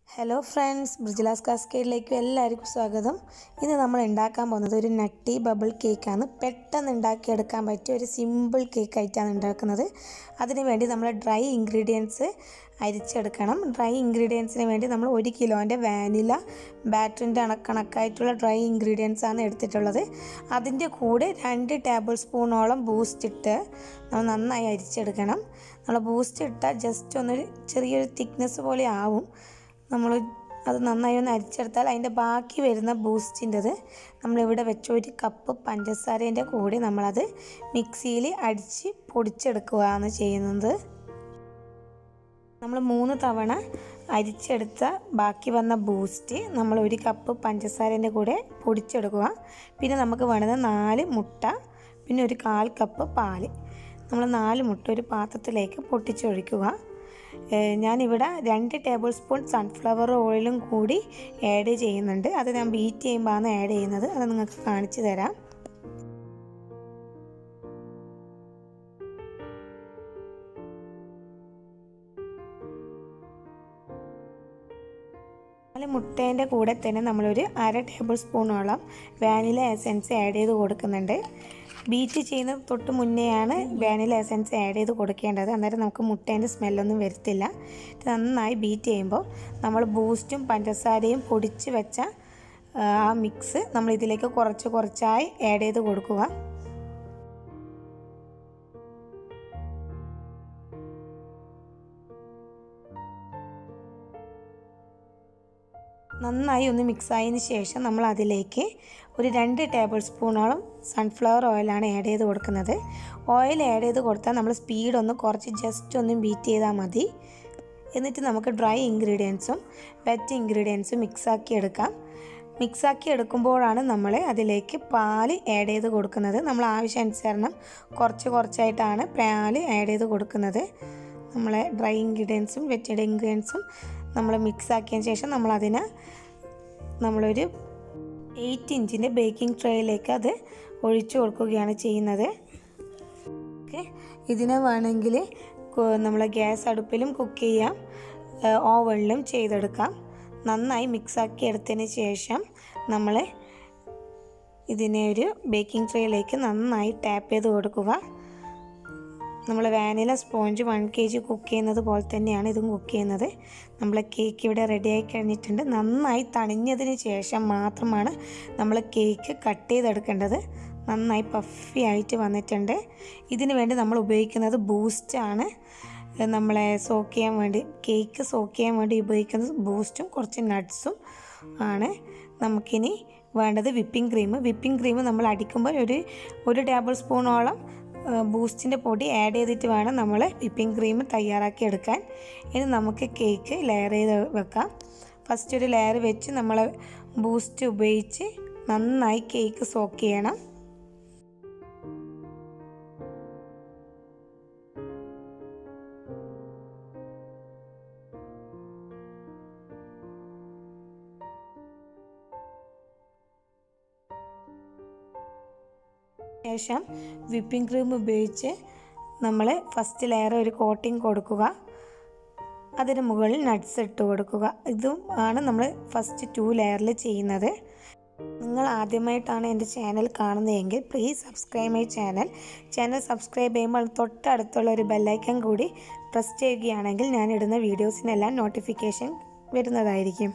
Hello friends ബ്രിജിലാസ് കാസ്കേഡിലേക്ക് എല്ലാവർക്കും സ്വാഗതം ഇന്ന് നമ്മൾ ഉണ്ടാക്കാൻ പോകുന്നത് ഒരു നട്ടി ബബിൾ കേക്കാണ് പെട്ടെന്ന് ഉണ്ടാക്കിയെടുക്കാൻ പറ്റിയ ഒരു സിമ്പിൾ കേക്ക് ആയിട്ടാണ് ഉണ്ടാക്കുന്നത് അതിന് വേണ്ടി നമ്മൾ ഡ്രൈ ഇൻഗ്രീഡിയൻസ് അരിച്ചെടുക്കണം ഡ്രൈ ഇൻഗ്രീഡിയൻസിന് വേണ്ടി നമ്മൾ ഒരു കിലോൻ്റെ വാനില ബാറ്ററിൻ്റെ കണക്കായിട്ടുള്ള ഡ്രൈ ഇൻഗ്രീഡിയൻസ് ആണ് എടുത്തിട്ടുള്ളത് അതിൻ്റെ കൂടെ രണ്ട് ടേബിൾ സ്പൂണോളം ബൂസ്റ്റ് ഇട്ട് നമ്മൾ നന്നായി അരിച്ചെടുക്കണം നമ്മൾ ബൂസ്റ്റ് ഇട്ടാൽ ജസ്റ്റ് ഒന്ന് ചെറിയൊരു തിക്നെസ് പോലെ ആവും നമ്മൾ അത് നന്നായി ഒന്ന് അരിച്ചെടുത്താൽ അതിൻ്റെ ബാക്കി വരുന്ന ബൂസ്റ്റിൻ്റെത് നമ്മളിവിടെ വെച്ച ഒരു കപ്പ് പഞ്ചസാരേൻ്റെ കൂടി നമ്മളത് മിക്സിയിൽ അടിച്ച് പൊടിച്ചെടുക്കുകയാണ് ചെയ്യുന്നത് നമ്മൾ മൂന്ന് തവണ അരിച്ചെടുത്ത ബാക്കി വന്ന ബൂസ്റ്റ് നമ്മൾ ഒരു കപ്പ് പഞ്ചസാരേൻ്റെ കൂടെ പൊടിച്ചെടുക്കുക പിന്നെ നമുക്ക് വേണ്ടത് നാല് മുട്ട പിന്നെ ഒരു കാൽ കപ്പ് പാല് നമ്മൾ നാല് മുട്ട ഒരു പാത്രത്തിലേക്ക് പൊട്ടിച്ചൊഴിക്കുക ഞാനിവിടെ രണ്ട് ടേബിൾ സ്പൂൺ സൺഫ്ലവർ ഓയിലും കൂടി ആഡ് ചെയ്യുന്നുണ്ട് അത് ഞാൻ ബീറ്റ് ചെയ്യുമ്പോഴാണ് ആഡ് ചെയ്യുന്നത് അത് നിങ്ങൾക്ക് കാണിച്ചു തരാം നാല് മുട്ടേൻ്റെ കൂടെ തന്നെ നമ്മളൊരു അര ടേബിൾ സ്പൂണോളം വാനില എസൻസ് ആഡ് ചെയ്ത് കൊടുക്കുന്നുണ്ട് ബീറ്റ് ചെയ്യുന്ന തൊട്ട് മുന്നെയാണ് വാനില എസൻസ് ആഡ് ചെയ്ത് കൊടുക്കേണ്ടത് അന്നേരം നമുക്ക് മുട്ടേൻ്റെ സ്മെല്ലൊന്നും വരത്തില്ല നന്നായി ബീറ്റ് ചെയ്യുമ്പോൾ നമ്മൾ ബൂസ്റ്റും പഞ്ചസാരയും പൊടിച്ച് വെച്ച ആ മിക്സ് നമ്മൾ ഇതിലേക്ക് കുറച്ച് കുറച്ചായി ആഡ് ചെയ്ത് കൊടുക്കുക നന്നായി ഒന്ന് മിക്സ് ആയതിന് ശേഷം നമ്മൾ അതിലേക്ക് ഒരു രണ്ട് ടേബിൾ സ്പൂണോളം സൺഫ്ലവർ ഓയിലാണ് ആഡ് ചെയ്ത് കൊടുക്കുന്നത് ഓയിൽ ആഡ് ചെയ്ത് കൊടുത്താൽ നമ്മൾ സ്പീഡ് ഒന്ന് കുറച്ച് ജസ്റ്റ് ഒന്ന് ബീറ്റ് ചെയ്താൽ മതി എന്നിട്ട് നമുക്ക് ഡ്രൈ ഇൻഗ്രീഡിയൻസും വെറ്റ് ഇൻഗ്രീഡിയൻസും മിക്സാക്കി എടുക്കാം മിക്സാക്കി എടുക്കുമ്പോഴാണ് നമ്മൾ അതിലേക്ക് പാല് ആഡ് ചെയ്ത് കൊടുക്കുന്നത് നമ്മൾ ആവശ്യാനുസരണം കുറച്ച് കുറച്ചായിട്ടാണ് പാല് ആഡ് ചെയ്ത് കൊടുക്കുന്നത് നമ്മളെ ഡ്രൈ ഇൻഗ്രീഡിയൻസും വെറ്റഡ് ഇൻഗ്രീഡിയൻസും നമ്മൾ മിക്സ് ആക്കിയതിന് ശേഷം നമ്മളതിനെ നമ്മളൊരു എയ്റ്റ് ഇഞ്ചിൻ്റെ ബേക്കിംഗ് ട്രേയിലേക്ക് അത് ഒഴിച്ചു കൊടുക്കുകയാണ് ചെയ്യുന്നത് ഓക്കെ ഇതിനെ വേണമെങ്കിൽ നമ്മൾ ഗ്യാസ് അടുപ്പിലും കുക്ക് ചെയ്യാം ഓവണിലും ചെയ്തെടുക്കാം നന്നായി മിക്സാക്കി എടുത്തതിന് ശേഷം നമ്മൾ ഇതിനെ ഒരു ബേക്കിംഗ് ട്രേയിലേക്ക് നന്നായി ടാപ്പ് ചെയ്ത് കൊടുക്കുക നമ്മൾ vanilla sponge one K G cook ചെയ്യുന്നത് പോലെ തന്നെയാണ് ഇതും കുക്ക് ചെയ്യുന്നത് നമ്മൾ കേക്ക് ഇവിടെ റെഡി ആയി കഴിഞ്ഞിട്ടുണ്ട് നന്നായി തണിഞ്ഞതിന് ശേഷം മാത്രമാണ് നമ്മൾ കേക്ക് കട്ട് ചെയ്തെടുക്കേണ്ടത് നന്നായി പഫി ആയിട്ട് വന്നിട്ടുണ്ട് ഇതിന് വേണ്ടി നമ്മൾ ഉപയോഗിക്കുന്നത് ബൂസ്റ്റാണ് നമ്മളെ സോക്ക് ചെയ്യാൻ വേണ്ടി കേക്ക് സോക്ക് ചെയ്യാൻ വേണ്ടി ഉപയോഗിക്കുന്നത് ബൂസ്റ്റും കുറച്ച് നട്ട്സും ആണ് നമുക്കിനി വേണ്ടത് വിപ്പിംഗ് ക്രീം വിപ്പിംഗ് ക്രീം നമ്മൾ അടിക്കുമ്പോൾ ഒരു ഒരു ടേബിൾ സ്പൂണോളം ബൂസ്റ്റിൻ്റെ പൊടി ആഡ് ചെയ്തിട്ട് വേണം നമ്മൾ വിപ്പിംഗ് ക്രീം തയ്യാറാക്കി എടുക്കാൻ ഇനി നമുക്ക് കേക്ക് ലെയർ ചെയ്ത് വെക്കാം ഫസ്റ്റ് ഒരു ലെയർ വെച്ച് നമ്മൾ ബൂസ്റ്റ് ഉപയോഗിച്ച് നന്നായി കേക്ക് സോക്ക് ചെയ്യണം ശേഷം വിപ്പിംഗ് ക്രീം ഉപയോഗിച്ച് നമ്മൾ ഫസ്റ്റ് ലെയർ ഒരു കോട്ടിംഗ് കൊടുക്കുക അതിന് മുകളിൽ നട്ട്സ് ഇട്ട് കൊടുക്കുക ഇതും ആണ് നമ്മൾ ഫസ്റ്റ് ടു ലെയറിൽ ചെയ്യുന്നത് നിങ്ങൾ ആദ്യമായിട്ടാണ് എൻ്റെ ചാനൽ കാണുന്നതെങ്കിൽ please subscribe my channel channel subscribe ചെയ്യുമ്പോൾ തൊട്ടടുത്തുള്ള ഒരു ബെല്ലൈക്കൺ കൂടി പ്രസ് ചെയ്യുകയാണെങ്കിൽ ഞാൻ ഇടുന്ന വീഡിയോസിനെല്ലാം നോട്ടിഫിക്കേഷൻ വരുന്നതായിരിക്കും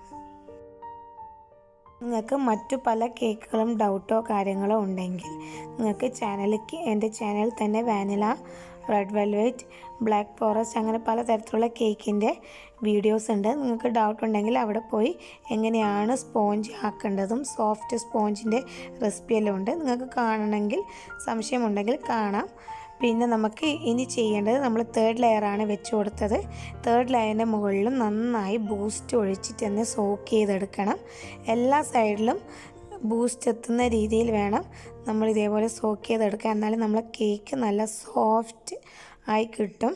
നിങ്ങൾക്ക് മറ്റു പല കേക്കുകളും ഡൗട്ടോ കാര്യങ്ങളോ ഉണ്ടെങ്കിൽ നിങ്ങൾക്ക് ചാനലിലേക്ക് എൻ്റെ ചാനൽ തന്നെ vanilla red velvet black forest അങ്ങനെ പലതരത്തിലുള്ള കേക്കിൻ്റെ വീഡിയോസ് ഉണ്ട് നിങ്ങൾക്ക് ഡൗട്ട് ഉണ്ടെങ്കിൽ അവിടെ പോയി എങ്ങനെയാണ് സ്പോഞ്ച് ആക്കേണ്ടതും സോഫ്റ്റ് സ്പോഞ്ചിൻ്റെ റെസിപ്പിയെല്ലാം ഉണ്ട് നിങ്ങൾക്ക് കാണണമെങ്കിൽ സംശയമുണ്ടെങ്കിൽ കാണാം പിന്നെ നമുക്ക് ഇനി ചെയ്യേണ്ടത് നമ്മൾ തേർഡ് ലെയറാണ് വെച്ച് കൊടുത്തത് തേർഡ് ലെയറിൻ്റെ മുകളിലും നന്നായി ബൂസ്റ്റ് ഒഴിച്ചിട്ട് തന്നെ സോക്ക് ചെയ്തെടുക്കണം എല്ലാ സൈഡിലും ബൂസ്റ്റ് എത്തുന്ന രീതിയിൽ വേണം നമ്മൾ ഇതേപോലെ സോക്ക് ചെയ്തെടുക്കുക എന്നാലും നമ്മളെ കേക്ക് നല്ല സോഫ്റ്റ് ആയി കിട്ടും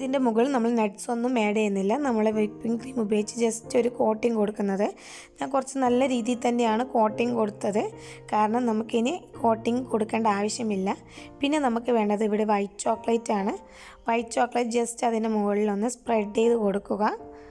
ഇതിൻ്റെ മുകളിൽ നമ്മൾ നട്ട്സ് ഒന്നും ആഡ് ചെയ്യുന്നില്ല നമ്മൾ വിപ്പിംഗ് ക്രീം ഉപയോഗിച്ച് ജസ്റ്റ് ഒരു കോട്ടിങ് കൊടുക്കുന്നത് ഞാൻ കുറച്ച് നല്ല രീതിയിൽ തന്നെയാണ് കോട്ടിങ് കൊടുത്തത് കാരണം നമുക്കിനി കോട്ടിങ് കൊടുക്കേണ്ട ആവശ്യമില്ല പിന്നെ നമുക്ക് വേണ്ടത് ഇവിടെ വൈറ്റ് ചോക്ലേറ്റ് ആണ് വൈറ്റ് ചോക്ലേറ്റ് ജസ്റ്റ് അതിൻ്റെ മുകളിലൊന്ന് സ്പ്രെഡ് ചെയ്ത് കൊടുക്കുക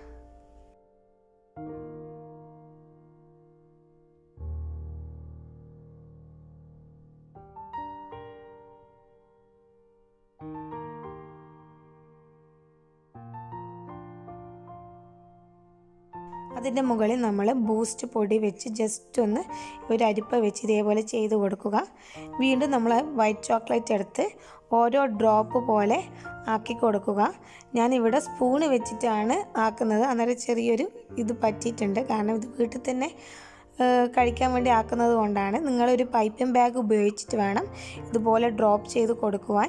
അതിൻ്റെ മുകളിൽ നമ്മൾ ബൂസ്റ്റ് പൊടി വെച്ച് ജസ്റ്റ് ഒന്ന് ഒരു അരിപ്പ വെച്ച് ഇതേപോലെ ചെയ്ത് കൊടുക്കുക വീണ്ടും നമ്മൾ വൈറ്റ് ചോക്ലേറ്റ് എടുത്ത് ഓരോ ഡ്രോപ്പ് പോലെ ആക്കി കൊടുക്കുക ഞാനിവിടെ സ്പൂണ് വെച്ചിട്ടാണ് ആക്കുന്നത് അന്നേരം ചെറിയൊരു ഇത് പറ്റിയിട്ടുണ്ട് കാരണം ഇത് വീട്ടിൽ തന്നെ കഴിക്കാൻ വേണ്ടി ആക്കുന്നത് കൊണ്ടാണ് നിങ്ങളൊരു പൈപ്പിംഗ് ബാഗ് ഉപയോഗിച്ചിട്ട് വേണം ഇതുപോലെ ഡ്രോപ്പ് ചെയ്ത് കൊടുക്കുവാൻ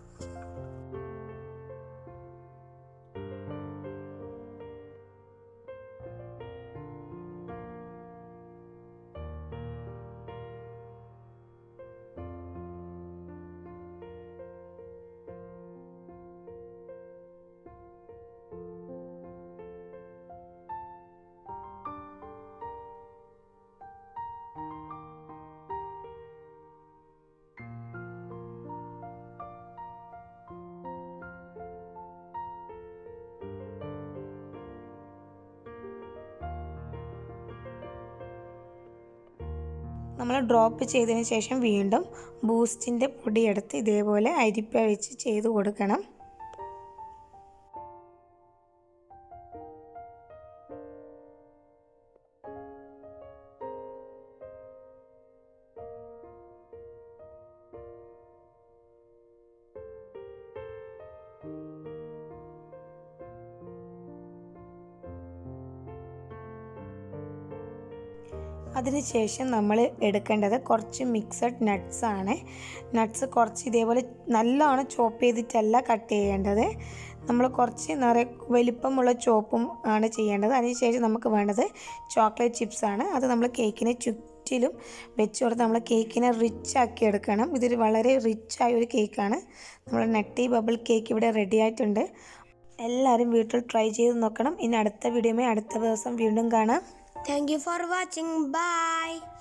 നമ്മൾ ഡ്രോപ്പ് ചെയ്തതിന് ശേഷം വീണ്ടും ബൂസ്റ്റിൻ്റെ പൊടിയെടുത്ത് ഇതേപോലെ അരിപ്പ വെച്ച് ചെയ്ത് കൊടുക്കണം അതിനുശേഷം നമ്മൾ എടുക്കേണ്ടത് കുറച്ച് മിക്സഡ് നട്ട്സ് ആണ് നട്ട്സ് കുറച്ച് ഇതേപോലെ നല്ലോണം ചോപ്പ് ചെയ്തിട്ടല്ല കട്ട് ചെയ്യേണ്ടത് നമ്മൾ കുറച്ച് നിറയെ വലിപ്പമുള്ള ചോപ്പും ആണ് ചെയ്യേണ്ടത് അതിനുശേഷം നമുക്ക് വേണ്ടത് ചോക്ലേറ്റ് ചിപ്സ് ആണ് അത് നമ്മൾ കേക്കിന് ചുറ്റിലും വെച്ച് കൊടുത്ത് നമ്മൾ കേക്കിനെ റിച്ച് ആക്കി എടുക്കണം ഇതൊരു വളരെ റിച്ചായ ഒരു കേക്കാണ് നമ്മൾ നട്ടി ബബിൾ കേക്ക് ഇവിടെ റെഡി ആയിട്ടുണ്ട് എല്ലാവരും വീട്ടിൽ ട്രൈ ചെയ്ത് നോക്കണം ഇനി അടുത്ത വീഡിയോമേ അടുത്ത ദിവസം വീണ്ടും കാണാം Thank you for watching. Bye.